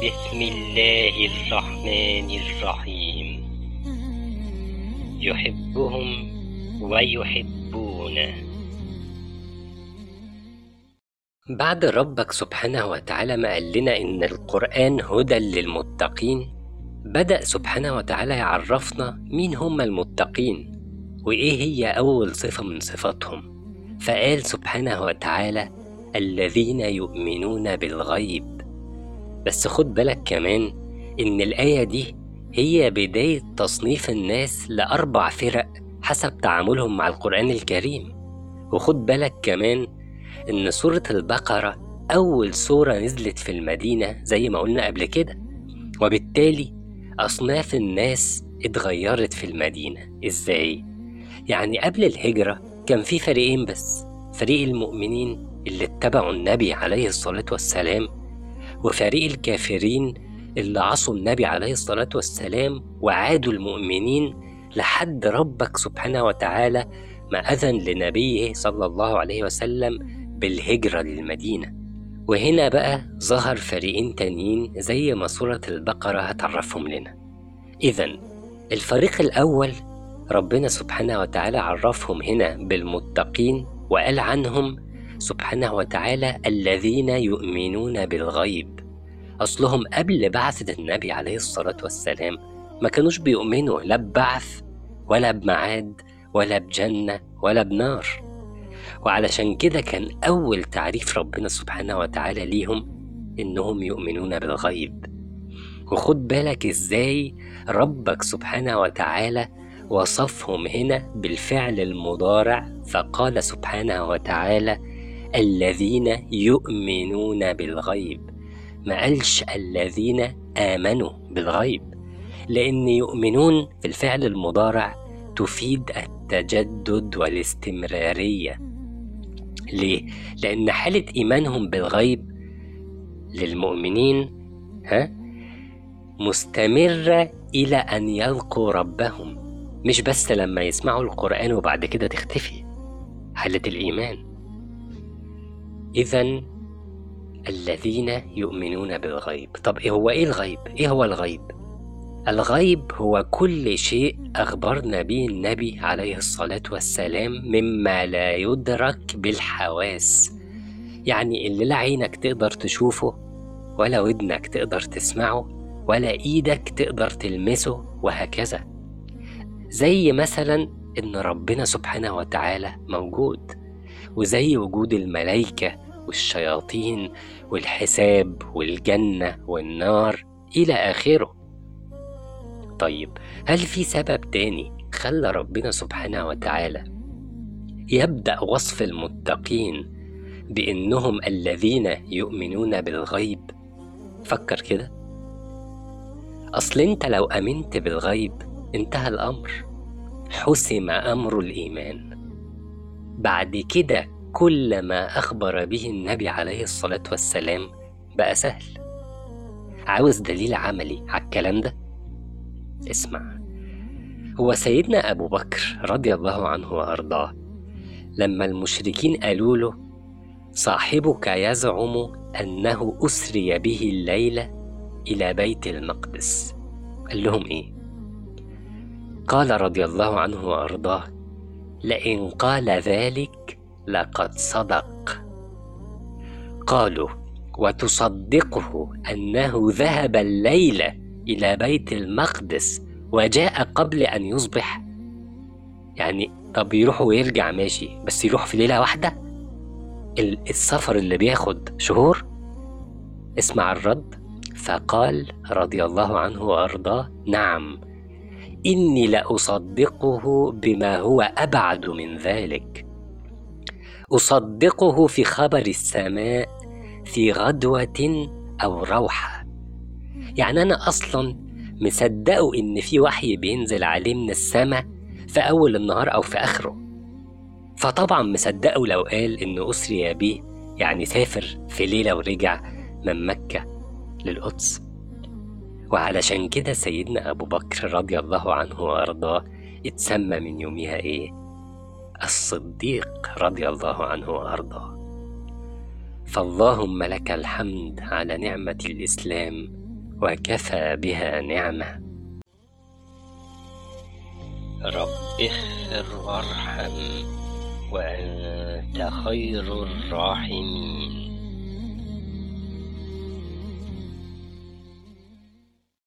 بسم الله الرحمن الرحيم يحبهم ويحبونه بعد ربك سبحانه وتعالى ما قال لنا إن القرآن هدى للمتقين بدأ سبحانه وتعالى يعرفنا مين هم المتقين وإيه هي أول صفة من صفاتهم فقال سبحانه وتعالى الذين يؤمنون بالغيب بس خد بالك كمان إن الآية دي هي بداية تصنيف الناس لأربع فرق حسب تعاملهم مع القرآن الكريم وخد بالك كمان إن سورة البقرة أول سورة نزلت في المدينة زي ما قلنا قبل كده وبالتالي أصناف الناس اتغيرت في المدينة إزاي؟ يعني قبل الهجرة كان في فريقين بس فريق المؤمنين اللي اتبعوا النبي عليه الصلاة والسلام وفريق الكافرين اللي عصوا النبي عليه الصلاة والسلام وعادوا المؤمنين لحد ربك سبحانه وتعالى ما أذن لنبيه صلى الله عليه وسلم بالهجرة للمدينة وهنا بقى ظهر فريقين تانيين زي ما سورة البقرة هتعرفهم لنا إذا الفريق الأول ربنا سبحانه وتعالى عرفهم هنا بالمتقين وقال عنهم سبحانه وتعالى الذين يؤمنون بالغيب أصلهم قبل بعثة النبي عليه الصلاة والسلام ما كانوش بيؤمنوا لا ببعث ولا بمعاد ولا بجنة ولا بنار وعلشان كده كان أول تعريف ربنا سبحانه وتعالى ليهم إنهم يؤمنون بالغيب وخد بالك إزاي ربك سبحانه وتعالى وصفهم هنا بالفعل المضارع فقال سبحانه وتعالى الذين يؤمنون بالغيب ما قالش الذين آمنوا بالغيب لأن يؤمنون في الفعل المضارع تفيد التجدد والاستمرارية ليه؟ لأن حالة إيمانهم بالغيب للمؤمنين ها مستمرة إلى أن يلقوا ربهم مش بس لما يسمعوا القرآن وبعد كده تختفي حالة الإيمان إذا الذين يؤمنون بالغيب طب إيه هو إيه الغيب؟ إيه هو الغيب؟ الغيب هو كل شيء أخبرنا به النبي عليه الصلاة والسلام مما لا يدرك بالحواس يعني اللي لا عينك تقدر تشوفه ولا ودنك تقدر تسمعه ولا إيدك تقدر تلمسه وهكذا زي مثلا إن ربنا سبحانه وتعالى موجود وزي وجود الملائكة والشياطين والحساب والجنة والنار إلى آخره طيب هل في سبب تاني خلى ربنا سبحانه وتعالى يبدأ وصف المتقين بإنهم الذين يؤمنون بالغيب فكر كده أصل أنت لو أمنت بالغيب انتهى الأمر حسم أمر الإيمان بعد كده كل ما أخبر به النبي عليه الصلاة والسلام بقى سهل عاوز دليل عملي على الكلام ده اسمع هو سيدنا أبو بكر رضي الله عنه وأرضاه لما المشركين قالوا له صاحبك يزعم أنه أسري به الليلة إلى بيت المقدس قال لهم إيه؟ قال رضي الله عنه وأرضاه لئن قال ذلك لقد صدق قالوا وتصدقه أنه ذهب الليلة إلى بيت المقدس وجاء قبل أن يصبح يعني طب يروح ويرجع ماشي بس يروح في ليلة واحدة السفر اللي بياخد شهور اسمع الرد فقال رضي الله عنه وأرضاه نعم إني لأصدقه بما هو أبعد من ذلك أصدقه في خبر السماء في غدوة أو روحة يعني أنا أصلا مصدقه إن في وحي بينزل عليه من السماء في أول النهار أو في آخره فطبعا مصدقه لو قال إنه أسري بيه يعني سافر في ليلة ورجع من مكة للقدس وعلشان كده سيدنا أبو بكر رضي الله عنه وأرضاه اتسمى من يومها إيه؟ الصديق رضي الله عنه وأرضاه فاللهم لك الحمد على نعمة الإسلام وكفى بها نعمة رب اغفر وارحم وأنت خير الراحمين